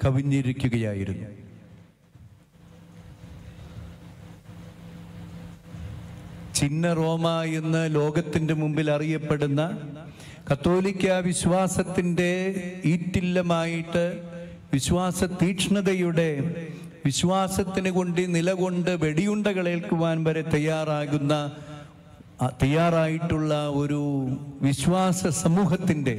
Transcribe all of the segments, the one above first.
കവിഞ്ഞിരിക്കുകയായിരുന്നു ചിന്ന റോമ എന്ന് ലോകത്തിന്റെ മുമ്പിൽ അറിയപ്പെടുന്ന കത്തോലിക്ക വിശ്വാസത്തിന്റെ ഈറ്റില്ലമായിട്ട് വിശ്വാസ തീക്ഷ്ണതയുടെ വിശ്വാസത്തിന് കൊണ്ട് നിലകൊണ്ട് വെടിയുണ്ടകളേൽക്കുവാൻ വരെ തയ്യാറാകുന്ന ആ, തയ്യാറായിട്ടുള്ള ഒരു വിശ്വാസ സമൂഹത്തിന്റെ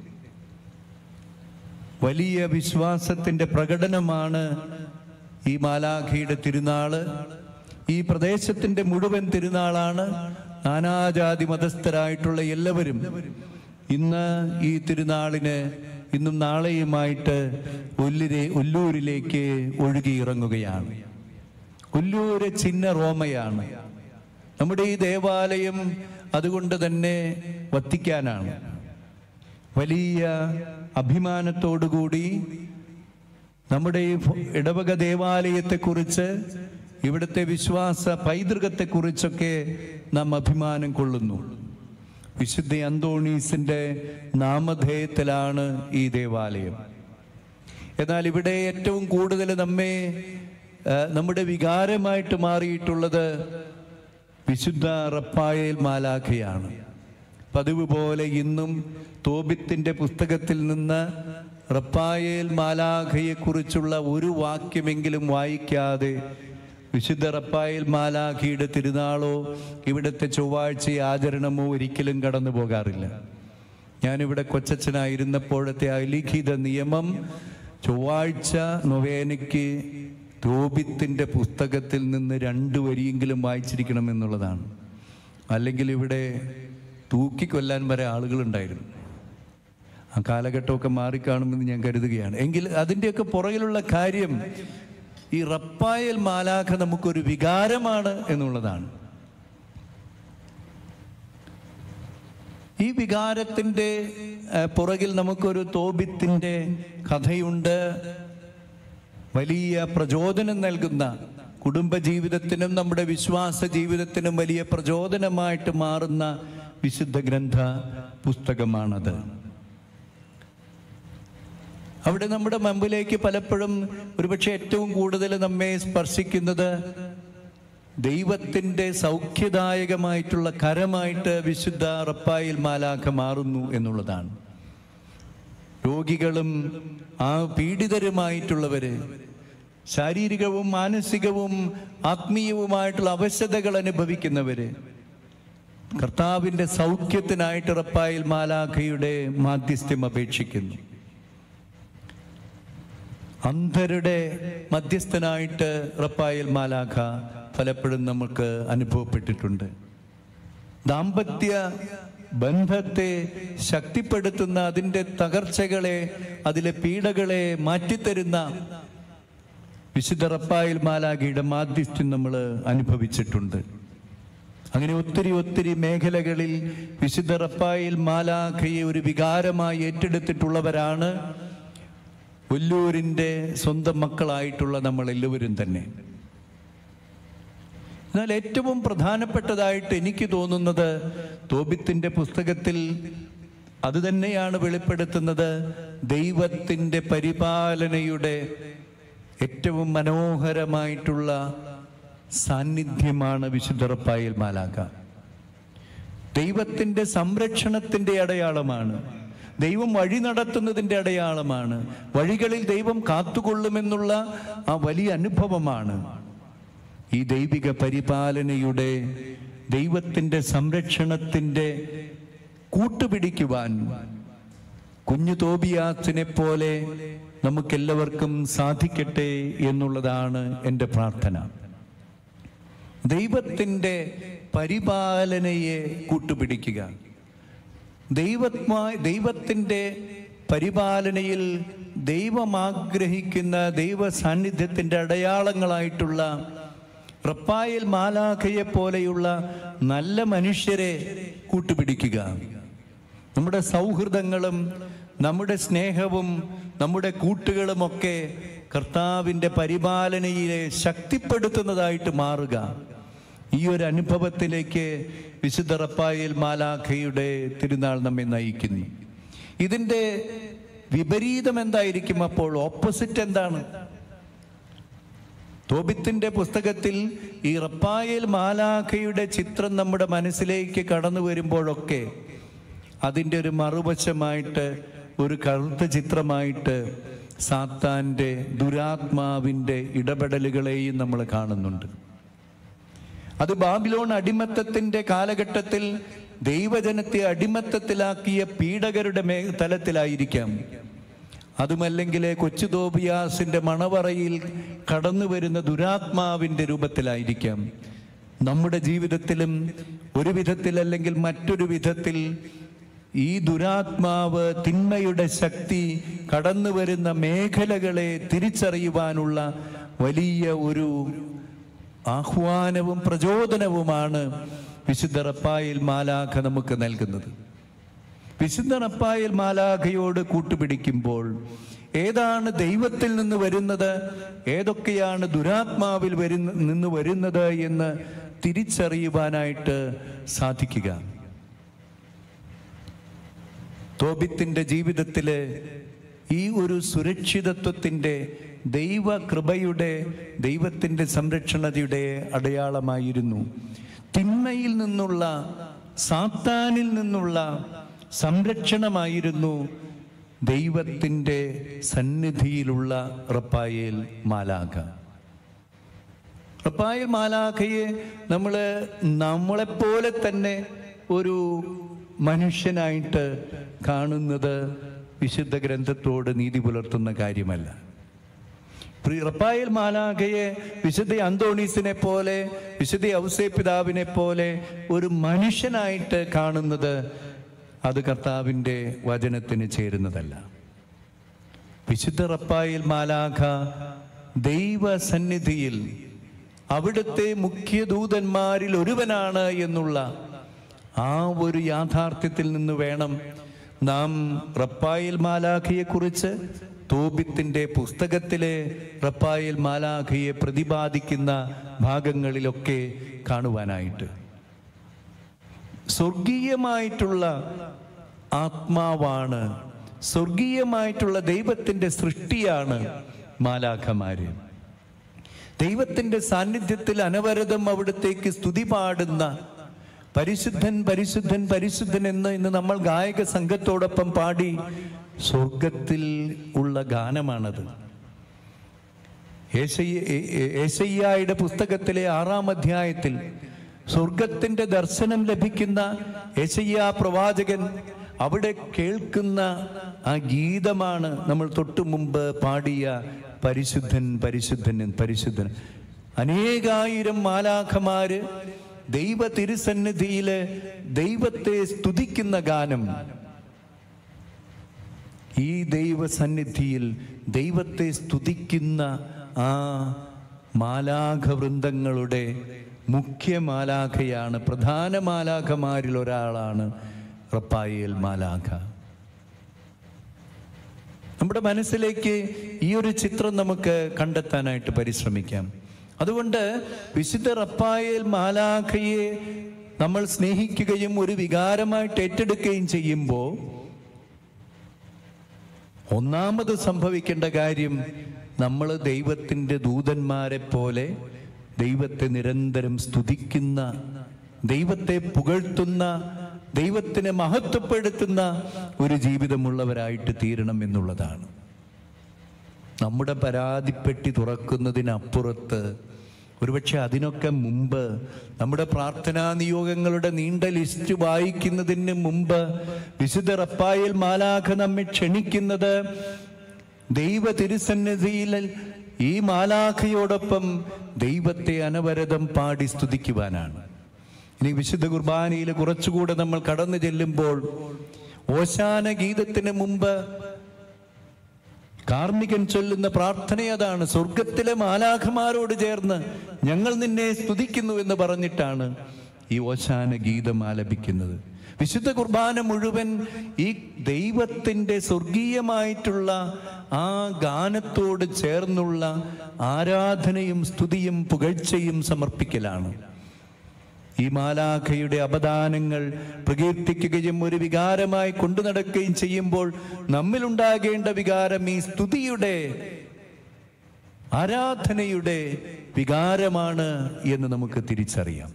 വലിയ വിശ്വാസത്തിന്റെ പ്രകടനമാണ് ഈ മാലാഖയുടെ തിരുനാള് ഈ പ്രദേശത്തിന്റെ മുഴുവൻ തിരുനാളാണ് നാനാജാതി മതസ്ഥരായിട്ടുള്ള എല്ലാവരും ഇന്ന് ഈ തിരുനാളിന് ഇന്നും നാളെയുമായിട്ട് ഒല്ലിരെ ഒല്ലൂരിലേക്ക് ഒഴുകിയിറങ്ങുകയാണ് ഒല്ലൂര് ചിന്ന റോമയാണ് നമ്മുടെ ഈ ദേവാലയം അതുകൊണ്ട് തന്നെ വത്തിക്കാനാണ് വലിയ അഭിമാനത്തോടുകൂടി നമ്മുടെ ഈ ഭ- ഇടവക ദേവാലയത്തെക്കുറിച്ച് ഇവിടുത്തെ വിശ്വാസ പൈതൃകത്തെക്കുറിച്ചൊക്കെ നാം അഭിമാനം കൊള്ളുന്നു വിശുദ്ധ അന്തോണീസിന്റെ നാമധേയത്തിലാണ് ഈ ദേവാലയം എന്നാൽ ഇവിടെ ഏറ്റവും കൂടുതൽ നമ്മെ ആ, നമ്മുടെ വികാരമായിട്ട് മാറിയിട്ടുള്ളത് വിശുദ്ധ റപ്പായേൽ മാലാഖയാണ് പതിവ് പോലെ ഇന്നും തോബിത്തിന്റെ പുസ്തകത്തിൽ നിന്ന് റപ്പായേൽ മാലാഖയെക്കുറിച്ചുള്ള ഒരു വാക്യമെങ്കിലും വായിക്കാതെ വിശുദ്ധ റപ്പായേൽ മാലാഖയുടെ തിരുനാളോ ഇവിടുത്തെ ചൊവ്വാഴ്ച ആചരണമോ ഒരിക്കലും കടന്നു പോകാറില്ല ഞാനിവിടെ കൊച്ചച്ഛനായിരുന്നപ്പോഴത്തെ അലിഖിത നിയമം ചൊവ്വാഴ്ച നൊവേനയ്ക്ക് തോബിത്തിന്റെ പുസ്തകത്തിൽ നിന്ന് രണ്ടു വരിയെങ്കിലും വായിച്ചിരിക്കണം എന്നുള്ളതാണ് അല്ലെങ്കിൽ ഇവിടെ തൂക്കിക്കൊല്ലാൻ വരെ ആളുകളുണ്ടായിരുന്നു ആ കാലഘട്ടമൊക്കെ മാറിക്കാണുമെന്ന് ഞാൻ കരുതുകയാണ് എങ്കിൽ അതിൻ്റെയൊക്കെ പുറകിലുള്ള കാര്യം ഈ റപ്പായൽ മാലാഖ നമുക്കൊരു വികാരമാണ് എന്നുള്ളതാണ് ഈ വികാരത്തിൻ്റെ ആ, പുറകിൽ നമുക്കൊരു തോബിത്തിൻ്റെ കഥയുണ്ട് വലിയ പ്രചോദനം നൽകുന്ന കുടുംബജീവിതത്തിനും നമ്മുടെ വിശ്വാസ ജീവിതത്തിനും വലിയ പ്രചോദനമായിട്ട് മാറുന്ന വിശുദ്ധ ഗ്രന്ഥ പുസ്തകമാണത് അവിടെ നമ്മുടെ മുമ്പിലേക്ക് പലപ്പോഴും ഒരുപക്ഷെ ഏറ്റവും കൂടുതൽ നമ്മെ സ്പർശിക്കുന്നത് ദൈവത്തിൻ്റെ സൗഖ്യദായകമായിട്ടുള്ള കരമായിട്ട് വിശുദ്ധ റപ്പായിൽ മാലാഖ മാറുന്നു എന്നുള്ളതാണ് രോഗികളും ആ പീഡിതരുമായിട്ടുള്ളവര് ശാരീരികവും മാനസികവും ആത്മീയവുമായിട്ടുള്ള അവശതകൾ അനുഭവിക്കുന്നവര് കർത്താവിൻ്റെ സൗഖ്യത്തിനായിട്ട് റപ്പായിൽ മാലാഖയുടെ മാധ്യസ്ഥ്യം അപേക്ഷിക്കുന്നു അന്ധരുടെ മധ്യസ്ഥനായിട്ട് റപ്പായൽ മാലാഖ പലപ്പോഴും നമുക്ക് അനുഭവപ്പെട്ടിട്ടുണ്ട് ദാമ്പത്യ ബന്ധത്തെ ശക്തിപ്പെടുത്തുന്ന അതിൻ്റെ തകർച്ചകളെ അതിലെ പീഡകളെ മാറ്റിത്തരുന്ന വിശുദ്ധ റപ്പായൽ മാലാഖയുടെ മാധ്യസ്ഥ്യം നമ്മൾ അനുഭവിച്ചിട്ടുണ്ട് അങ്ങനെ ഒത്തിരി ഒത്തിരി മേഖലകളിൽ വിശുദ്ധ റപ്പായിൽ മാലാഖയെ ഒരു വികാരമായി ഏറ്റെടുത്തിട്ടുള്ളവരാണ് ഒല്ലൂരിൻ്റെ സ്വന്തം മക്കളായിട്ടുള്ള നമ്മൾ എല്ലാവരും തന്നെ എന്നാൽ ഏറ്റവും പ്രധാനപ്പെട്ടതായിട്ട് എനിക്ക് തോന്നുന്നത് തോബിത്തിൻ്റെ പുസ്തകത്തിൽ അത് തന്നെയാണ് വെളിപ്പെടുത്തുന്നത് ദൈവത്തിൻ്റെ പരിപാലനയുടെ ഏറ്റവും മനോഹരമായിട്ടുള്ള സാന്നിധ്യമാണ് വിശുദ്ധ റപ്പായിൽ മാലാഖ ദൈവത്തിൻ്റെ സംരക്ഷണത്തിൻ്റെ അടയാളമാണ് ദൈവം വഴി നടത്തുന്നതിൻ്റെ അടയാളമാണ് വഴികളിൽ ദൈവം കാത്തുകൊള്ളുമെന്നുള്ള ആ വലിയ അനുഭവമാണ് ഈ ദൈവിക പരിപാലനയുടെ ദൈവത്തിൻ്റെ സംരക്ഷണത്തിൻ്റെ കൂട്ടുപിടിക്കുവാൻ കുഞ്ഞു തോബിയാസിനെ പോലെ നമുക്കെല്ലാവർക്കും സാധിക്കട്ടെ എന്നുള്ളതാണ് എൻ്റെ പ്രാർത്ഥന ദൈവത്തിൻ്റെ പരിപാലനയെ കൂട്ടുപിടിക്കുക ദൈവത്മായി ദൈവത്തിൻ്റെ പരിപാലനയിൽ ദൈവം ആഗ്രഹിക്കുന്ന ദൈവ സാന്നിധ്യത്തിൻ്റെ അടയാളങ്ങളായിട്ടുള്ള റപ്പായൽ മാലാഖയെ പോലെയുള്ള നല്ല മനുഷ്യരെ കൂട്ടുപിടിക്കുക നമ്മുടെ സൗഹൃദങ്ങളും നമ്മുടെ സ്നേഹവും നമ്മുടെ കൂട്ടുകളുമൊക്കെ കർത്താവിൻ്റെ പരിപാലനയിലെ ശക്തിപ്പെടുത്തുന്നതായിട്ട് മാറുക ഈ ഒരു അനുഭവത്തിലേക്ക് വിശുദ്ധ റപ്പായൽ മാലാഖയുടെ തിരുനാൾ നമ്മെ നയിക്കുന്നു ഇതിൻ്റെ വിപരീതം എന്തായിരിക്കും അപ്പോൾ ഓപ്പോസിറ്റ് എന്താണ് തോബിത്തിന്റെ പുസ്തകത്തിൽ ഈ റപ്പായേൽ മാലാഖയുടെ ചിത്രം നമ്മുടെ മനസ്സിലേക്ക് കടന്നു വരുമ്പോഴൊക്കെ അതിൻ്റെ ഒരു മറുവശമായിട്ട് ഒരു കറുത്ത ചിത്രമായിട്ട് സാത്താൻ്റെ ദുരാത്മാവിൻ്റെ ഇടപെടലുകളെയും നമ്മൾ കാണുന്നുണ്ട് അത് ബാബിലോൺ അടിമത്തത്തിന്റെ കാലഘട്ടത്തിൽ ദൈവജനത്തെ അടിമത്തത്തിലാക്കിയ പീഡകരുടെ മേ തലത്തിലായിരിക്കാം അതുമല്ലെങ്കിൽ കൊച്ചു തോബിയാസിന്റെ മണവറയിൽ കടന്നു വരുന്ന ദുരാത്മാവിന്റെ രൂപത്തിലായിരിക്കാം നമ്മുടെ ജീവിതത്തിലും ഒരു വിധത്തിൽ അല്ലെങ്കിൽ മറ്റൊരു വിധത്തിൽ ഈ ദുരാത്മാവ് തിന്മയുടെ ശക്തി കടന്നു വരുന്ന മേഖലകളെ തിരിച്ചറിയുവാനുള്ള വലിയ ഒരു ആഹ്വാനവും പ്രചോദനവുമാണ് വിശുദ്ധ റപ്പായിൽ മാലാഖ നമുക്ക് നൽകുന്നത് വിശുദ്ധ റപ്പായിൽ മാലാഖയോട് കൂട്ടുപിടിക്കുമ്പോൾ ഏതാണ് ദൈവത്തിൽ നിന്ന് വരുന്നത് ഏതൊക്കെയാണ് ദുരാത്മാവിൽ വരുന്ന നിന്ന് വരുന്നത് എന്ന് തിരിച്ചറിയുവാനായിട്ട് സാധിക്കുക തോബിത്തിന്റെ ജീവിതത്തില് ഈ ഒരു സുരക്ഷിതത്വത്തിന്റെ ദൈവ കൃപയുടെ ദൈവത്തിന്റെ സംരക്ഷണതയുടെ അടയാളമായിരുന്നു തിന്മയിൽ നിന്നുള്ള സാത്താനിൽ നിന്നുള്ള സംരക്ഷണമായിരുന്നു ദൈവത്തിൻ്റെ സന്നിധിയിലുള്ള റപ്പായേൽ മാലാഖ റപ്പായേൽ മാലാഖയെ നമ്മൾ നമ്മളെപ്പോലെ തന്നെ ഒരു മനുഷ്യനായിട്ട് കാണുന്നത് വിശുദ്ധ ഗ്രന്ഥത്തോട് നീതി പുലർത്തുന്ന കാര്യമല്ല പ്രി- റപ്പായേൽ മാലാഖയെ വിശുദ്ധ അന്തോണീസിനെ പോലെ വിശുദ്ധ ഔസേ പിതാവിനെ പോലെ ഒരു മനുഷ്യനായിട്ട് കാണുന്നത് അത് കർത്താവിൻ്റെ വചനത്തിന് ചേരുന്നതല്ല വിശുദ്ധ റപ്പായേൽ മാലാഖ ദൈവസന്നിധിയിൽ അവിടുത്തെ മുഖ്യ ദൂതന്മാരിൽ ഒരുവനാണ് എന്നുള്ള ആ ഒരു യാഥാർത്ഥ്യത്തിൽ നിന്ന് വേണം നാം റപ്പായിൽ മാലാഖയെക്കുറിച്ച് തോബിത്തിന്റെ പുസ്തകത്തിലെ റപ്പായിൽ മാലാഖയെ പ്രതിപാദിക്കുന്ന ഭാഗങ്ങളിലൊക്കെ കാണുവാനായിട്ട് സ്വർഗീയമായിട്ടുള്ള ആത്മാവാണ് സ്വർഗീയമായിട്ടുള്ള ദൈവത്തിന്റെ സൃഷ്ടിയാണ് മാലാഖമാര് ദൈവത്തിന്റെ സാന്നിധ്യത്തിൽ അനവരതം അവിടത്തേക്ക് സ്തുതി പാടുന്ന പരിശുദ്ധൻ പരിശുദ്ധൻ പരിശുദ്ധൻ എന്ന് ഇന്ന് നമ്മൾ ഗായക സംഘത്തോടൊപ്പം പാടി സ്വർഗത്തിൽ ഉള്ള ഗാനമാണത് ഏശയ്യ- ഏ- ഏ- ഏശയ്യായുടെ പുസ്തകത്തിലെ ആറാം അധ്യായത്തിൽ സ്വർഗത്തിന്റെ ദർശനം ലഭിക്കുന്ന ഏശയ്യ പ്രവാചകൻ അവിടെ കേൾക്കുന്ന ആ ഗീതമാണ് നമ്മൾ തൊട്ടു മുമ്പ് പാടിയ പരിശുദ്ധൻ പരിശുദ്ധൻ എന്ന് പരിശുദ്ധൻ അനേകായിരം മാലാഖമാര് ദൈവ തിരുസന്നിധിയില് ദൈവത്തെ സ്തുതിക്കുന്ന ഗാനം ഈ ദൈവസന്നിധിയിൽ ദൈവത്തെ സ്തുതിക്കുന്ന ആ മാലാഖ വൃന്ദങ്ങളുടെ മുഖ്യ മാലാഖയാണ് പ്രധാന മാലാഖമാരിൽ ഒരാളാണ് റപ്പായേൽ മാലാഖ നമ്മുടെ മനസ്സിലേക്ക് ഈ ഒരു ചിത്രം നമുക്ക് കണ്ടെത്താനായിട്ട് പരിശ്രമിക്കാം അതുകൊണ്ട് വിശുദ്ധ റപ്പായേൽ മാലാഖയെ നമ്മൾ സ്നേഹിക്കുകയും ഒരു വികാരമായിട്ട് ഏറ്റെടുക്കുകയും ചെയ്യുമ്പോൾ ഒന്നാമത് സംഭവിക്കേണ്ട കാര്യം നമ്മൾ ദൈവത്തിൻ്റെ ദൂതന്മാരെ പോലെ ദൈവത്തെ നിരന്തരം സ്തുതിക്കുന്ന ദൈവത്തെ പുകഴ്ത്തുന്ന ദൈവത്തിനെ മഹത്വപ്പെടുത്തുന്ന ഒരു ജീവിതമുള്ളവരായിട്ട് തീരണം എന്നുള്ളതാണ് നമ്മുടെ പരാതിപ്പെട്ടി തുറക്കുന്നതിനപ്പുറത്ത് ഒരുപക്ഷെ അതിനൊക്കെ മുമ്പ് നമ്മുടെ പ്രാർത്ഥനാ നിയോഗങ്ങളുടെ നീണ്ട ലിസ്റ്റ് വായിക്കുന്നതിന് മുമ്പ് വിശുദ്ധ റപ്പായിൽ മാലാഖ നമ്മെ ക്ഷണിക്കുന്നത് ദൈവ തിരുസന്നിധിയിൽ ഈ മാലാഖയോടൊപ്പം ദൈവത്തെ അനവരതം പാടി സ്തുതിക്കുവാനാണ് ഇനി വിശുദ്ധ കുർബാനയിൽ കുറച്ചുകൂടെ നമ്മൾ കടന്നു ചെല്ലുമ്പോൾ ഓശാന ഗീതത്തിന് മുമ്പ് കാർമികൻ ചൊല്ലുന്ന പ്രാർത്ഥന അതാണ് സ്വർഗത്തിലെ മാലാഖമാരോട് ചേർന്ന് ഞങ്ങൾ നിന്നെ സ്തുതിക്കുന്നു എന്ന് പറഞ്ഞിട്ടാണ് ഈ ഓശാന ഗീതം ആലപിക്കുന്നത് വിശുദ്ധ കുർബാന മുഴുവൻ ഈ ദൈവത്തിൻ്റെ സ്വർഗീയമായിട്ടുള്ള ആ ഗാനത്തോട് ചേർന്നുള്ള ആരാധനയും സ്തുതിയും പുകഴ്ചയും സമർപ്പിക്കലാണ് ഈ മാലാഖയുടെ അപദാനങ്ങൾ പ്രകീർത്തിക്കുകയും ഒരു വികാരമായി കൊണ്ടു നടക്കുകയും ചെയ്യുമ്പോൾ നമ്മിലുണ്ടാകേണ്ട വികാരം ഈ സ്തുതിയുടെ ആരാധനയുടെ വികാരമാണ് എന്ന് നമുക്ക് തിരിച്ചറിയാം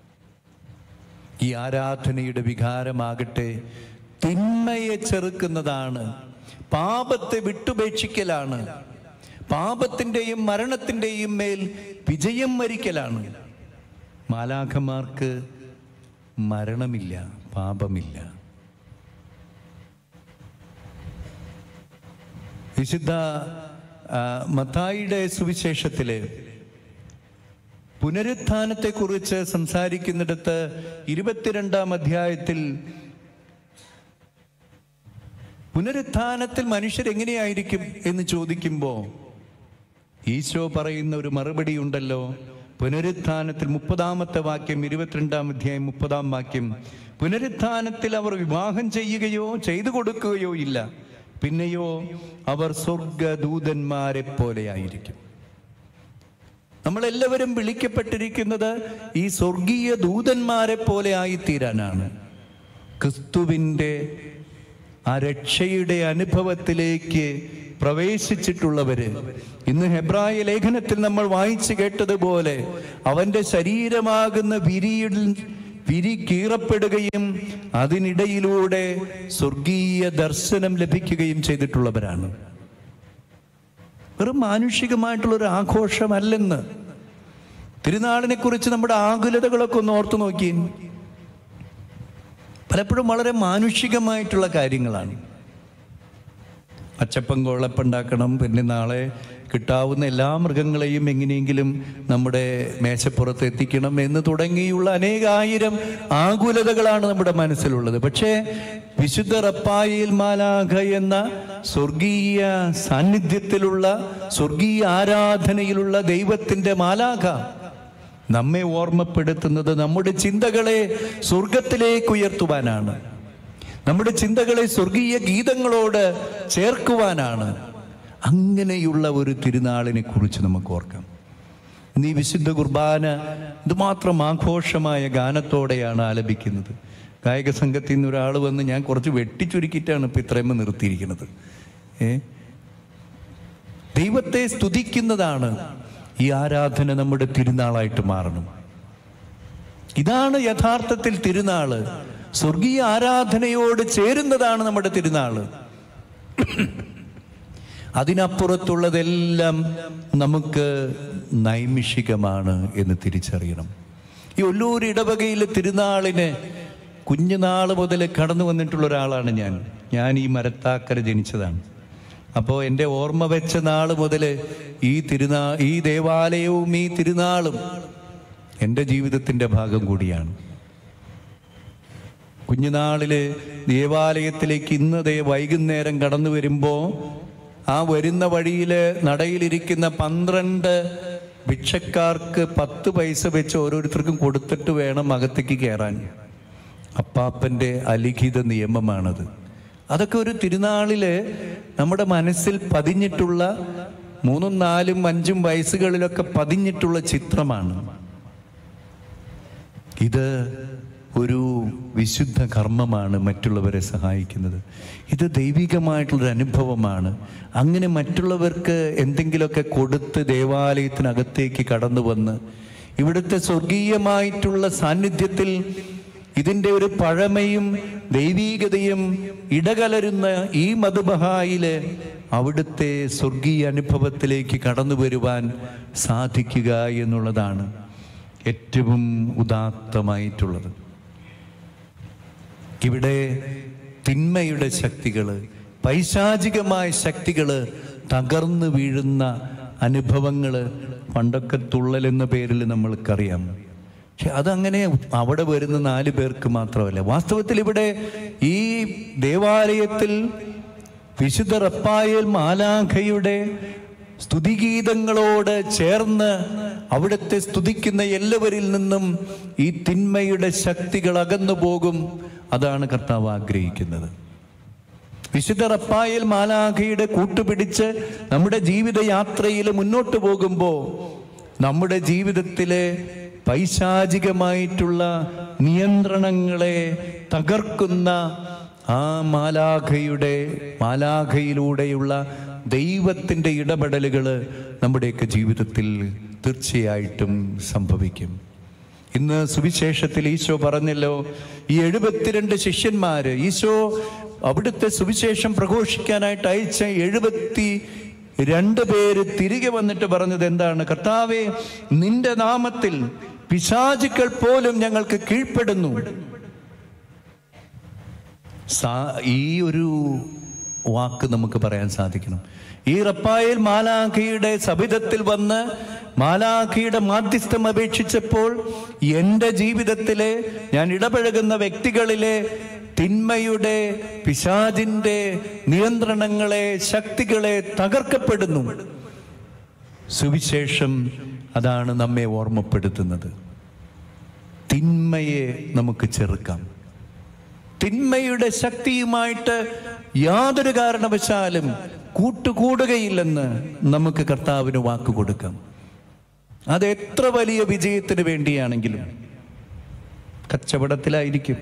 ഈ ആരാധനയുടെ വികാരമാകട്ടെ തിന്മയെ ചെറുക്കുന്നതാണ് പാപത്തെ വിട്ടുപേക്ഷിക്കലാണ് പാപത്തിൻ്റെയും മരണത്തിൻ്റെയും മേൽ വിജയം വരിക്കലാണ് മാലാഖമാർക്ക് മരണമില്ല പാപമില്ല വിശുദ്ധ ആ, മത്തായിയുടെ സുവിശേഷത്തില് പുനരുത്ഥാനത്തെക്കുറിച്ച് സംസാരിക്കുന്നിടത്ത് ഇരുപത്തിരണ്ടാം അധ്യായത്തിൽ പുനരുത്ഥാനത്തിൽ മനുഷ്യരെങ്ങനെയായിരിക്കും എന്ന് ചോദിക്കുമ്പോൾ ഈശോ പറയുന്ന ഒരു മറുപടി ഉണ്ടല്ലോ പുനരുത്ഥാനത്തിൽ മുപ്പതാമത്തെ വാക്യം ഇരുപത്തിരണ്ടാം അധ്യായം മുപ്പതാം വാക്യം പുനരുത്ഥാനത്തിൽ അവർ വിവാഹം ചെയ്യുകയോ ചെയ്തു കൊടുക്കുകയോ ഇല്ല പിന്നെയോ അവർ സ്വർഗദൂതന്മാരെ പോലെയായിരിക്കും നമ്മളെല്ലാവരും വിളിക്കപ്പെട്ടിരിക്കുന്നത് ഈ സ്വർഗീയ ദൂതന്മാരെ പോലെ ആയിത്തീരാനാണ് ക്രിസ്തുവിൻ്റെ ആ രക്ഷയുടെ അനുഭവത്തിലേക്ക് പ്രവേശിച്ചിട്ടുള്ളവര് ഇന്ന് ഹെബ്രായ ലേഖനത്തിൽ നമ്മൾ വായിച്ചു കേട്ടതുപോലെ അവന്റെ ശരീരമാകുന്ന വിരിയിൽ വിരി കീറപ്പെടുകയും അതിനിടയിലൂടെ സ്വർഗീയ ദർശനം ലഭിക്കുകയും ചെയ്തിട്ടുള്ളവരാണ് വെറും മാനുഷികമായിട്ടുള്ള ഒരു ആഘോഷമല്ലെന്ന് തിരുനാളിനെ കുറിച്ച് നമ്മുടെ ആകുലതകളൊക്കെ ഒന്ന് ഓർത്തു നോക്കി പലപ്പോഴും വളരെ മാനുഷികമായിട്ടുള്ള കാര്യങ്ങളാണ് അച്ചപ്പം കൊള്ളപ്പുണ്ടാക്കണം പിന്നെ നാളെ കിട്ടാവുന്ന എല്ലാ മൃഗങ്ങളെയും എങ്ങനെയെങ്കിലും നമ്മുടെ മേശപ്പുറത്ത് എത്തിക്കണം എന്ന് തുടങ്ങിയുള്ള അനേകായിരം ആകുലതകളാണ് നമ്മുടെ മനസ്സിലുള്ളത് പക്ഷേ വിശുദ്ധ റപ്പായിൽ മാലാഖ എന്ന സ്വർഗീയ സാന്നിധ്യത്തിലുള്ള സ്വർഗീയ ആരാധനയിലുള്ള ദൈവത്തിൻ്റെ മാലാഖ നമ്മെ ഓർമ്മപ്പെടുത്തുന്നത് നമ്മുടെ ചിന്തകളെ സ്വർഗത്തിലേക്ക് ഉയർത്തുവാനാണ് നമ്മുടെ ചിന്തകളെ സ്വർഗീയ ഗീതങ്ങളോട് ചേർക്കുവാനാണ് അങ്ങനെയുള്ള ഒരു തിരുനാളിനെ കുറിച്ച് നമുക്ക് ഓർക്കാം നീ വിശുദ്ധ കുർബാന ഇതുമാത്രം ആഘോഷമായ ഗാനത്തോടെയാണ് ആലപിക്കുന്നത് ഗായക സംഘത്തിൽ നിന്ന് ഒരാൾ വന്ന് ഞാൻ കുറച്ച് വെട്ടിച്ചുരുക്കിയിട്ടാണ് ഇപ്പം ഇത്രയും നിർത്തിയിരിക്കുന്നത് ഏ ദൈവത്തെ സ്തുതിക്കുന്നതാണ് ഈ ആരാധന നമ്മുടെ തിരുനാളായിട്ട് മാറണം ഇതാണ് യഥാർത്ഥത്തിൽ തിരുനാള് സ്വർഗീയ ആരാധനയോട് ചേരുന്നതാണ് നമ്മുടെ തിരുനാള് അതിനപ്പുറത്തുള്ളതെല്ലാം നമുക്ക് നൈമിഷികമാണ് എന്ന് തിരിച്ചറിയണം ഈ ഒല്ലൂർ ഇടവകയിലെ തിരുനാളിന് കുഞ്ഞുനാൾ മുതൽ കടന്നു വന്നിട്ടുള്ള ഒരാളാണ് ഞാൻ ഞാൻ ഈ മരത്താക്കര ജനിച്ചതാണ് അപ്പോൾ എൻ്റെ ഓർമ്മ വെച്ച നാൾ മുതൽ ഈ തിരുനാ ഈ ദേവാലയവും ഈ തിരുനാളും എൻ്റെ ജീവിതത്തിൻ്റെ ഭാഗം കൂടിയാണ് കുഞ്ഞുനാളില് ദേവാലയത്തിലേക്ക് ഇന്ന് ദേ വൈകുന്നേരം കടന്നു വരുമ്പോൾ ആ വരുന്ന വഴിയിൽ നടയിലിരിക്കുന്ന പന്ത്രണ്ട് ഭിക്ഷക്കാർക്ക് പത്ത് പൈസ വെച്ച് ഓരോരുത്തർക്കും കൊടുത്തിട്ട് വേണം അകത്തേക്ക് കയറാൻ അപ്പാപ്പൻ്റെ അലിഖിത നിയമമാണത് അതൊക്കെ ഒരു തിരുനാളില് നമ്മുടെ മനസ്സിൽ പതിഞ്ഞിട്ടുള്ള മൂന്നും നാലും അഞ്ചും വയസ്സുകളിലൊക്കെ പതിഞ്ഞിട്ടുള്ള ചിത്രമാണ് ഇത് ഒരു വിശുദ്ധ കർമ്മമാണ് മറ്റുള്ളവരെ സഹായിക്കുന്നത് ഇത് ദൈവികമായിട്ടുള്ളൊരു അനുഭവമാണ് അങ്ങനെ മറ്റുള്ളവർക്ക് എന്തെങ്കിലുമൊക്കെ കൊടുത്ത് ദേവാലയത്തിനകത്തേക്ക് കടന്നു വന്ന് ഇവിടുത്തെ സ്വർഗീയമായിട്ടുള്ള സാന്നിധ്യത്തിൽ ഇതിൻ്റെ ഒരു പഴമയും ദൈവീകതയും ഇടകലരുന്ന ഈ മധുബഹായില് അവിടുത്തെ സ്വർഗീയ അനുഭവത്തിലേക്ക് കടന്നു വരുവാൻ സാധിക്കുക എന്നുള്ളതാണ് ഏറ്റവും ഉദാത്തമായിട്ടുള്ളത് ഇവിടെ തിന്മയുടെ ശക്തികള് പൈശാചികമായ ശക്തികള് തകർന്നു വീഴുന്ന അനുഭവങ്ങള് പണ്ടൊക്കെ തുള്ളൽ എന്ന പേരിൽ നമ്മൾക്കറിയാം പക്ഷെ അതങ്ങനെ അവിടെ വരുന്ന നാല് പേർക്ക് മാത്രമല്ല വാസ്തവത്തിൽ ഇവിടെ ഈ ദേവാലയത്തിൽ വിശുദ്ധ റപ്പായൽ മാലാഖയുടെ സ്തുതിഗീതങ്ങളോട് ചേർന്ന് അവിടുത്തെ സ്തുതിക്കുന്ന എല്ലാവരിൽ നിന്നും ഈ തിന്മയുടെ ശക്തികൾ അകന്നു പോകും അതാണ് കർത്താവ് ആഗ്രഹിക്കുന്നത് വിശുദ്ധ റപ്പായൽ മാലാഖയുടെ കൂട്ടുപിടിച്ച് നമ്മുടെ ജീവിതയാത്രയിൽ മുന്നോട്ട് പോകുമ്പോൾ നമ്മുടെ ജീവിതത്തിലെ പൈശാചികമായിട്ടുള്ള നിയന്ത്രണങ്ങളെ തകർക്കുന്ന ആ മാലാഖയുടെ മാലാഖയിലൂടെയുള്ള ദൈവത്തിൻ്റെ ഇടപെടലുകൾ നമ്മുടെയൊക്കെ ജീവിതത്തിൽ തീർച്ചയായിട്ടും സംഭവിക്കും ഇന്ന് സുവിശേഷത്തിൽ ഈശോ പറഞ്ഞല്ലോ ഈ എഴുപത്തിരണ്ട് ശിഷ്യന്മാര് ഈശോ അവിടുത്തെ സുവിശേഷം പ്രഘോഷിക്കാനായിട്ട് അയച്ച എഴുപത്തി രണ്ട് പേര് തിരികെ വന്നിട്ട് പറഞ്ഞത് എന്താണ് കർത്താവെ നിന്റെ നാമത്തിൽ പിശാചുക്കൾ പോലും ഞങ്ങൾക്ക് കീഴ്പ്പെടുന്നു സാ- ഈ ഒരു വാക്ക് നമുക്ക് പറയാൻ സാധിക്കണം ഈ റപ്പായേൽ മാലാഖയുടെ സബിതത്തിൽ വന്ന് മാലാഖയുടെ മാധ്യസ്ഥം അപേക്ഷിച്ചപ്പോൾ എൻ്റെ ജീവിതത്തിലെ ഞാൻ ഇടപഴകുന്ന വ്യക്തികളിലെ തിന്മയുടെ പിശാചിൻ്റെ നിയന്ത്രണങ്ങളെ ശക്തികളെ തകർക്കപ്പെടുന്നു സുവിശേഷം അതാണ് നമ്മെ ഓർമ്മപ്പെടുത്തുന്നത് തിന്മയെ നമുക്ക് ചെറുക്കാം തിന്മയുടെ ശക്തിയുമായിട്ട് യാതൊരു കാരണവശാലും കൂട്ടുകൂടുകയില്ലെന്ന് നമുക്ക് കർത്താവിന് വാക്ക് കൊടുക്കാം അത് എത്ര വലിയ വിജയത്തിന് വേണ്ടിയാണെങ്കിലും കച്ചവടത്തിലായിരിക്കും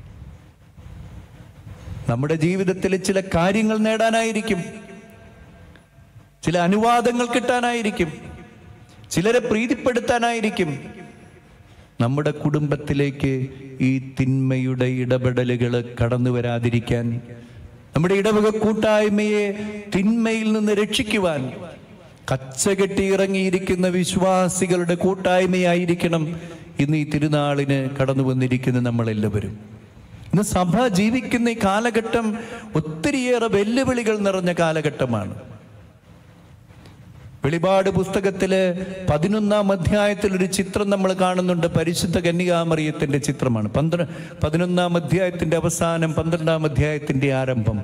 നമ്മുടെ ജീവിതത്തിൽ ചില കാര്യങ്ങൾ നേടാനായിരിക്കും ചില അനുവാദങ്ങൾ കിട്ടാനായിരിക്കും ചിലരെ പ്രീതിപ്പെടുത്താനായിരിക്കും നമ്മുടെ കുടുംബത്തിലേക്ക് ഈ തിന്മയുടെ ഇടപെടലുകൾ കടന്നു വരാതിരിക്കാൻ നമ്മുടെ ഇടവക കൂട്ടായ്മയെ തിന്മയിൽ നിന്ന് രക്ഷിക്കുവാൻ കച്ചകെട്ടി ഇറങ്ങിയിരിക്കുന്ന വിശ്വാസികളുടെ കൂട്ടായ്മയായിരിക്കണം ഇന്ന് ഈ തിരുനാളിന് കടന്നു വന്നിരിക്കുന്ന നമ്മളെല്ലാവരും ഇന്ന് സഭ ജീവിക്കുന്ന ഈ കാലഘട്ടം ഒത്തിരിയേറെ വെല്ലുവിളികൾ നിറഞ്ഞ കാലഘട്ടമാണ് വെളിപാട് പുസ്തകത്തില് പതിനൊന്നാം അധ്യായത്തിൽ ഒരു ചിത്രം നമ്മൾ കാണുന്നുണ്ട് പരിശുദ്ധ കന്യകാമറിയത്തിന്റെ ചിത്രമാണ് പന്ത്ര പതിനൊന്നാം അധ്യായത്തിന്റെ അവസാനം പന്ത്രണ്ടാം അധ്യായത്തിന്റെ ആരംഭം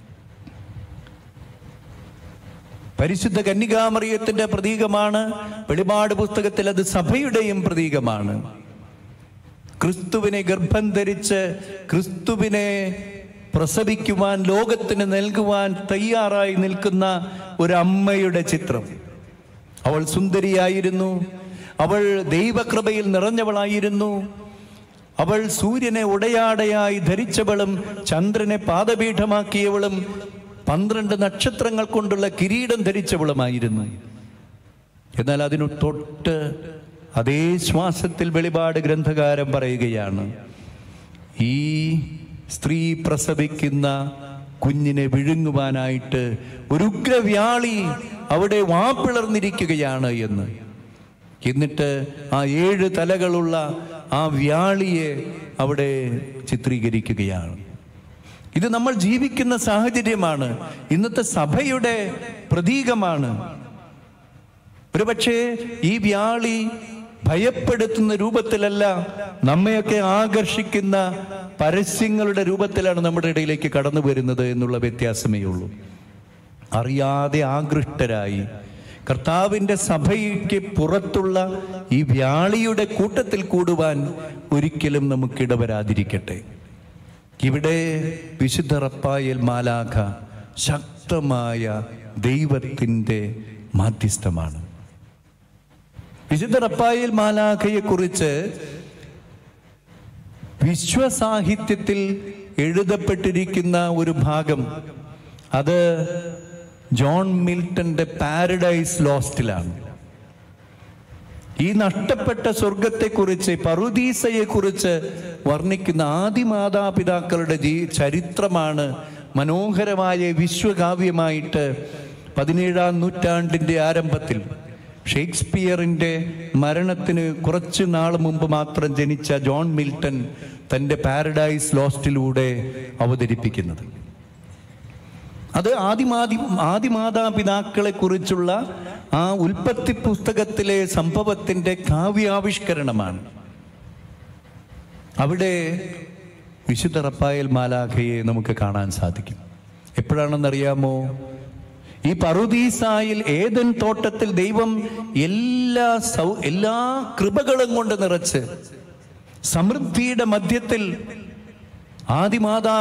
പരിശുദ്ധ കന്യകാമറിയത്തിന്റെ പ്രതീകമാണ് വെളിപാട് പുസ്തകത്തിൽ അത് സഭയുടെയും പ്രതീകമാണ് ക്രിസ്തുവിനെ ഗർഭം ധരിച്ച് ക്രിസ്തുവിനെ പ്രസവിക്കുവാൻ ലോകത്തിന് നൽകുവാൻ തയ്യാറായി നിൽക്കുന്ന ഒരു അമ്മയുടെ ചിത്രം അവൾ സുന്ദരിയായിരുന്നു അവൾ ദൈവകൃപയിൽ നിറഞ്ഞവളായിരുന്നു അവൾ സൂര്യനെ ഉടയാടയായി ധരിച്ചവളും ചന്ദ്രനെ പാദപീഠമാക്കിയവളും പന്ത്രണ്ട് നക്ഷത്രങ്ങൾ കൊണ്ടുള്ള കിരീടം ധരിച്ചവളുമായിരുന്നു എന്നാൽ അതിനു തൊട്ട് അതേ ശ്വാസത്തിൽ വെളിപാട് ഗ്രന്ഥകാരൻ പറയുകയാണ് ഈ സ്ത്രീ പ്രസവിക്കുന്ന കുഞ്ഞിനെ വിഴുങ്ങുവാനായിട്ട് ഒരു ഉഗ്രവ്യാളി അവിടെ വാപ്പിളർന്നിരിക്കുകയാണ് എന്ന് എന്നിട്ട് ആ ഏഴ് തലകളുള്ള ആ വ്യാളിയെ അവിടെ ചിത്രീകരിക്കുകയാണ് ഇത് നമ്മൾ ജീവിക്കുന്ന സാഹചര്യമാണ് ഇന്നത്തെ സഭയുടെ പ്രതീകമാണ് ഒരുപക്ഷെ ഈ വ്യാളി ഭയപ്പെടുത്തുന്ന രൂപത്തിലല്ല നമ്മയൊക്കെ ആകർഷിക്കുന്ന പരസ്യങ്ങളുടെ രൂപത്തിലാണ് നമ്മുടെ ഇടയിലേക്ക് കടന്നു വരുന്നത് എന്നുള്ള വ്യത്യാസമേ ഉള്ളൂ അറിയാതെ ആകൃഷ്ടരായി കർത്താവിൻ്റെ സഭയ്ക്ക് പുറത്തുള്ള ഈ വ്യാളിയുടെ കൂട്ടത്തിൽ കൂടുവാൻ ഒരിക്കലും നമുക്ക് ഇടവരാതിരിക്കട്ടെ ഇവിടെ വിശുദ്ധ റപ്പായൽ മാലാഖ ശക്തമായ ദൈവത്തിൻ്റെ മാധ്യസ്ഥമാണ് വിശുദ്ധ റപ്പായൽ മാലാഖയെ കുറിച്ച് വിശ്വസാഹിത്യത്തിൽ എഴുതപ്പെട്ടിരിക്കുന്ന ഒരു ഭാഗം അത് ജോൺ മിൽട്ടന്റെ പാരഡൈസ് ലോസ്റ്റിലാണ് ഈ നഷ്ടപ്പെട്ട സ്വർഗത്തെക്കുറിച്ച് പറുദീസയെക്കുറിച്ച് വർണ്ണിക്കുന്ന ആദിമാതാപിതാക്കളുടെ ജീ ചരിത്രമാണ് മനോഹരമായ വിശ്വകാവ്യമായിട്ട് പതിനേഴാം നൂറ്റാണ്ടിൻ്റെ ആരംഭത്തിൽ ഷേക്സ്പിയറിൻ്റെ മരണത്തിന് കുറച്ച് നാൾ മുമ്പ് മാത്രം ജനിച്ച ജോൺ മിൽട്ടൺ തൻ്റെ പാരഡൈസ് ലോസ്റ്റിലൂടെ അവതരിപ്പിക്കുന്നത് അത് ആദിമാതി ആദിമാതാപിതാക്കളെ കുറിച്ചുള്ള ആ ഉൽപ്പത്തി പുസ്തകത്തിലെ സംഭവത്തിന്റെ കാവ്യാവിഷ്കരണമാണ് അവിടെ വിശുദ്ധ റപ്പായൽ മാലാഖയെ നമുക്ക് കാണാൻ സാധിക്കും എപ്പോഴാണെന്നറിയാമോ ഈ പറുദീസായിൽ ഏതൻ തോട്ടത്തിൽ ദൈവം എല്ലാ സൗ എല്ലാ കൃപകളും കൊണ്ട് നിറച്ച് സമൃദ്ധിയുടെ മധ്യത്തിൽ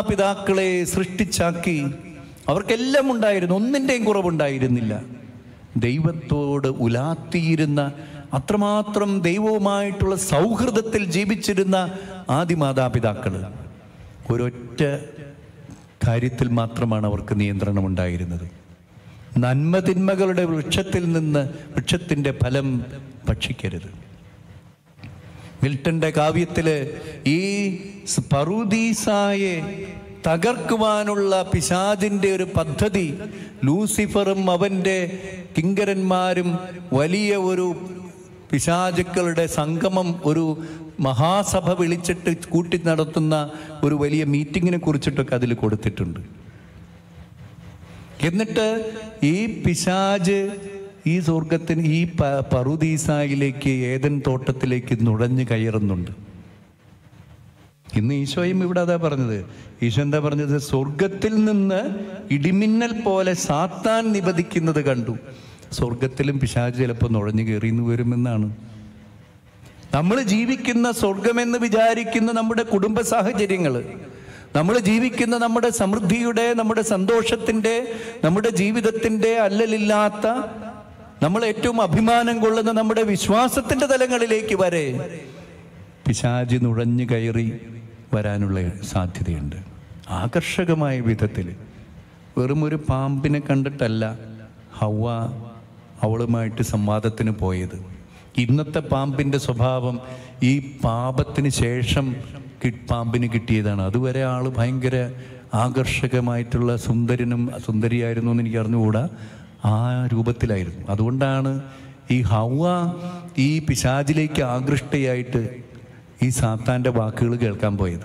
ആദിമാതാപിതാക്കളെ സൃഷ്ടിച്ചാക്കി അവർക്കെല്ലാം ഉണ്ടായിരുന്നു ഒന്നിൻ്റെയും കുറവുണ്ടായിരുന്നില്ല ദൈവത്തോട് ഉലാത്തിയിരുന്ന അത്രമാത്രം ദൈവവുമായിട്ടുള്ള സൗഹൃദത്തിൽ ജീവിച്ചിരുന്ന ആദി മാതാപിതാക്കൾ ഒരൊറ്റ കാര്യത്തിൽ മാത്രമാണ് അവർക്ക് നിയന്ത്രണം ഉണ്ടായിരുന്നത് നന്മതിന്മകളുടെ വൃക്ഷത്തിൽ നിന്ന് വൃക്ഷത്തിൻ്റെ ഫലം ഭക്ഷിക്കരുത് മിൽട്ടന്റെ കാവ്യത്തില് ഈ സ് പറുദീസായെ തകർക്കുവാനുള്ള പിശാജിന്റെ ഒരു പദ്ധതി ലൂസിഫറും അവന്റെ കിങ്കരന്മാരും വലിയ ഒരു പിശാചുക്കളുടെ സംഗമം ഒരു മഹാസഭ വിളിച്ചിട്ട് കൂട്ടി നടത്തുന്ന ഒരു വലിയ മീറ്റിങ്ങിനെ കുറിച്ചിട്ടൊക്കെ അതിൽ കൊടുത്തിട്ടുണ്ട് എന്നിട്ട് ഈ പിശാജ് ഈ സ്വർഗത്തിന് ഈ പ- പറുദീസായിലേക്ക് ഏതൻ തോട്ടത്തിലേക്ക് നുഴഞ്ഞു കയറുന്നുണ്ട് ഇന്ന് ഈശോയും ഇവിടെ അതാ പറഞ്ഞത് ഈശോ എന്താ പറഞ്ഞത് സ്വർഗത്തിൽ നിന്ന് ഇടിമിന്നൽ പോലെ സാത്താൻ നിബദിക്കുന്നത് കണ്ടു സ്വർഗത്തിലും പിശാജ് ചിലപ്പോൾ നുഴഞ്ഞു കയറിന്ന് വരുമെന്നാണ് നമ്മൾ ജീവിക്കുന്ന സ്വർഗമെന്ന് വിചാരിക്കുന്ന നമ്മുടെ കുടുംബ സാഹചര്യങ്ങൾ നമ്മൾ ജീവിക്കുന്ന നമ്മുടെ സമൃദ്ധിയുടെ നമ്മുടെ സന്തോഷത്തിൻ്റെ നമ്മുടെ ജീവിതത്തിൻ്റെ അല്ലലില്ലാത്ത നമ്മൾ ഏറ്റവും അഭിമാനം കൊള്ളുന്ന നമ്മുടെ വിശ്വാസത്തിൻ്റെ തലങ്ങളിലേക്ക് വരെ പിശാചി നുഴഞ്ഞു കയറി വരാനുള്ള സാധ്യതയുണ്ട് ആകർഷകമായ വിധത്തിൽ വെറും ഒരു പാമ്പിനെ കണ്ടിട്ടല്ല ഹവ അവളുമായിട്ട് സംവാദത്തിന് പോയത് ഇന്നത്തെ പാമ്പിൻ്റെ സ്വഭാവം ഈ പാപത്തിന് ശേഷം കി- പാമ്പിന് കിട്ടിയതാണ് അതുവരെ ആൾ ഭയങ്കര ആകർഷകമായിട്ടുള്ള സുന്ദരനും സുന്ദരിയായിരുന്നു എന്ന് എനിക്ക് അറിഞ്ഞുകൂടാ ആ രൂപത്തിലായിരുന്നു അതുകൊണ്ടാണ് ഈ ഹവ ഈ പിശാചിലേക്ക് ആകൃഷ്ടയായിട്ട് ഈ സാത്താൻ്റെ വാക്കുകൾ കേൾക്കാൻ പോയത്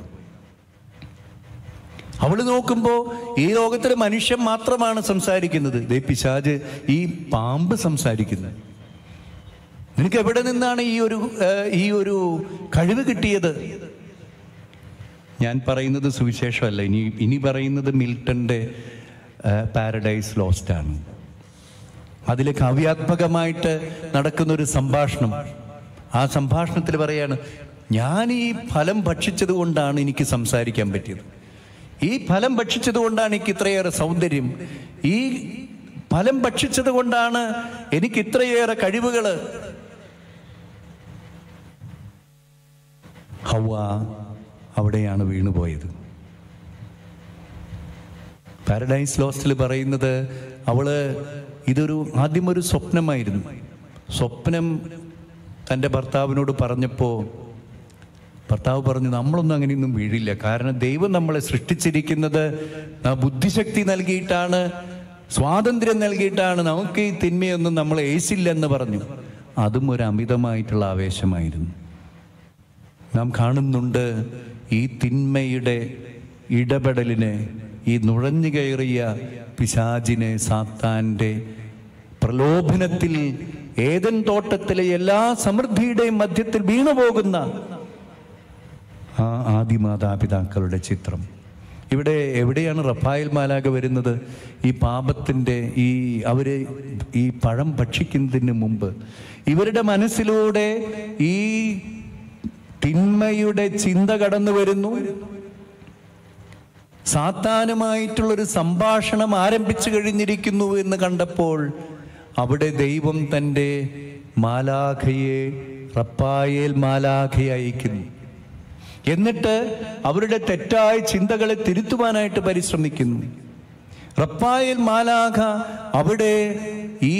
അവള് നോക്കുമ്പോൾ ഈ ലോകത്തിലെ മനുഷ്യൻ മാത്രമാണ് സംസാരിക്കുന്നത് ദേ പിശാജ് ഈ പാമ്പ് സംസാരിക്കുന്നത് നിനക്ക് എവിടെ നിന്നാണ് ഈ ഒരു ഏഹ്, ഈ ഒരു കഴിവ് കിട്ടിയത് ഞാൻ പറയുന്നത് സുവിശേഷമല്ല ഇനി ഇനി പറയുന്നത് മിൽട്ടന്റെ പാരഡൈസ് ലോസ്റ്റ് ആണ് അതിൽ കാവ്യാത്മകമായിട്ട് നടക്കുന്ന ഒരു സംഭാഷണം ആ സംഭാഷണത്തിൽ പറയാണ് ഞാൻ ഈ ഫലം ഭക്ഷിച്ചത് കൊണ്ടാണ് എനിക്ക് സംസാരിക്കാൻ പറ്റിയത് ഈ ഫലം ഭക്ഷിച്ചത് കൊണ്ടാണ് എനിക്ക് ഇത്രയേറെ സൗന്ദര്യം ഈ ഫലം ഭക്ഷിച്ചത് കൊണ്ടാണ് എനിക്ക് ഇത്രയേറെ കഴിവുകൾ ഹവ അവിടെയാണ് വീണുപോയത് പാരഡൈസ് ലോസ്റ്റിൽ പറയുന്നത് അവള് ഇതൊരു ആദ്യം ഒരു സ്വപ്നമായിരുന്നു സ്വപ്നം തൻ്റെ ഭർത്താവിനോട് പറഞ്ഞപ്പോൾ ഭർത്താവ് പറഞ്ഞു നമ്മളൊന്നും അങ്ങനെയൊന്നും വീഴില്ല കാരണം ദൈവം നമ്മളെ സൃഷ്ടിച്ചിരിക്കുന്നത് ആ ബുദ്ധിശക്തി നൽകിയിട്ടാണ് സ്വാതന്ത്ര്യം നൽകിയിട്ടാണ് നമുക്ക് ഈ തിന്മയൊന്നും നമ്മൾ ഏശില്ലെന്ന് പറഞ്ഞു അതും ഒരു അമിതമായിട്ടുള്ള ആവേശമായിരുന്നു നാം കാണുന്നുണ്ട് ഈ തിന്മയുടെ ഇടപെടലിനെ ഈ നുഴഞ്ഞു കയറിയ പിശാചിനെ സാത്താൻ്റെ പ്രലോഭനത്തിൽ ഏതൻ തോട്ടത്തിലെ എല്ലാ സമൃദ്ധിയുടെയും മധ്യത്തിൽ വീണുപോകുന്ന ആ ആദിമാതാപിതാക്കളുടെ ചിത്രം ഇവിടെ എവിടെയാണ് റഫായൽ മാലാക വരുന്നത് ഈ പാപത്തിൻ്റെ ഈ അവര് ഈ പഴം ഭക്ഷിക്കുന്നതിന് മുമ്പ് ഇവരുടെ മനസ്സിലൂടെ ഈ തിന്മയുടെ ചിന്ത കടന്നു വരുന്നു സാത്താനുമായിട്ടുള്ളൊരു സംഭാഷണം ആരംഭിച്ചു കഴിഞ്ഞിരിക്കുന്നു എന്ന് കണ്ടപ്പോൾ അവിടെ ദൈവം തൻ്റെ മാലാഖയെ റപ്പായേൽ മാലാഖയെ അയക്കുന്നു എന്നിട്ട് അവരുടെ തെറ്റായ ചിന്തകളെ തിരുത്തുവാനായിട്ട് പരിശ്രമിക്കുന്നു റപ്പായേൽ മാലാഖ അവിടെ ഈ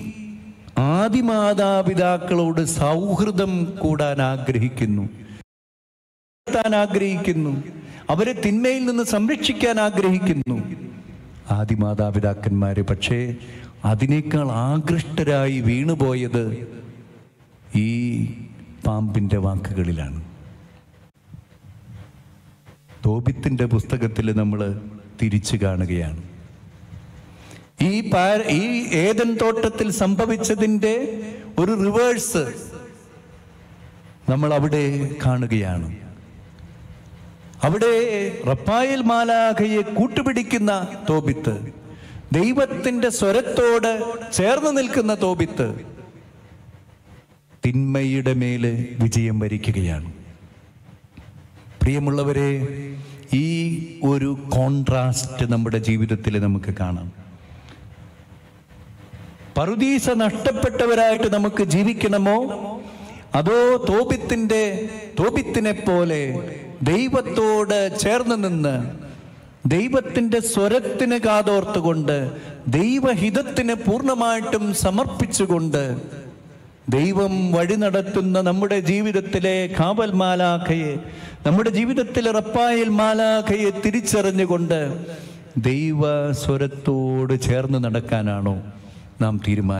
ആദിമാതാപിതാക്കളോട് സൗഹൃദം കൂടാൻ ആഗ്രഹിക്കുന്നു നടത്താൻ ആഗ്രഹിക്കുന്നു അവരെ തിന്മയിൽ നിന്ന് സംരക്ഷിക്കാൻ ആഗ്രഹിക്കുന്നു ആദിമാതാപിതാക്കന്മാര് പക്ഷേ അതിനേക്കാൾ ആകൃഷ്ടരായി വീണുപോയത് ഈ പാമ്പിന്റെ വാക്കുകളിലാണ് തോബിത്തിന്റെ പുസ്തകത്തിൽ നമ്മൾ തിരിച്ചു കാണുകയാണ് ഈ പാര- ഈ ഏതൻ തോട്ടത്തിൽ സംഭവിച്ചതിൻ്റെ ഒരു റിവേഴ്സ് നമ്മൾ അവിടെ കാണുകയാണ് അവിടെ റപ്പായൽ മാലാഖയെ കൂട്ടുപിടിക്കുന്ന തോബിത്ത് ദൈവത്തിന്റെ സ്വരത്തോട് ചേർന്ന് നിൽക്കുന്ന തോബിത്ത് തിന്മയുടെ മേല് വിജയം വരിക്കുകയാണ് പ്രിയമുള്ളവരെ ഈ ഒരു കോൺട്രാസ്റ്റ് നമ്മുടെ ജീവിതത്തിൽ നമുക്ക് കാണാം പറുദീസ നഷ്ടപ്പെട്ടവരായിട്ട് നമുക്ക് ജീവിക്കണമോ അതോ തോപിത്തിന്റെ തോപിത്തിനെ പോലെ ദൈവത്തോട് ചേർന്ന് നിന്ന് ദൈവത്തിന്റെ സ്വരത്തിന് കാതോർത്തുകൊണ്ട് ദൈവഹിതത്തിന് പൂർണ്ണമായിട്ടും സമർപ്പിച്ചുകൊണ്ട് ദൈവം വഴി നടത്തുന്ന നമ്മുടെ ജീവിതത്തിലെ കാവൽ മാലാഖയെ നമ്മുടെ ജീവിതത്തിലെ റപ്പായൽ മാലാഖയെ തിരിച്ചറിഞ്ഞുകൊണ്ട് ദൈവ സ്വരത്തോട് ചേർന്ന് നടക്കാനാണോ നാം തീരുമാനം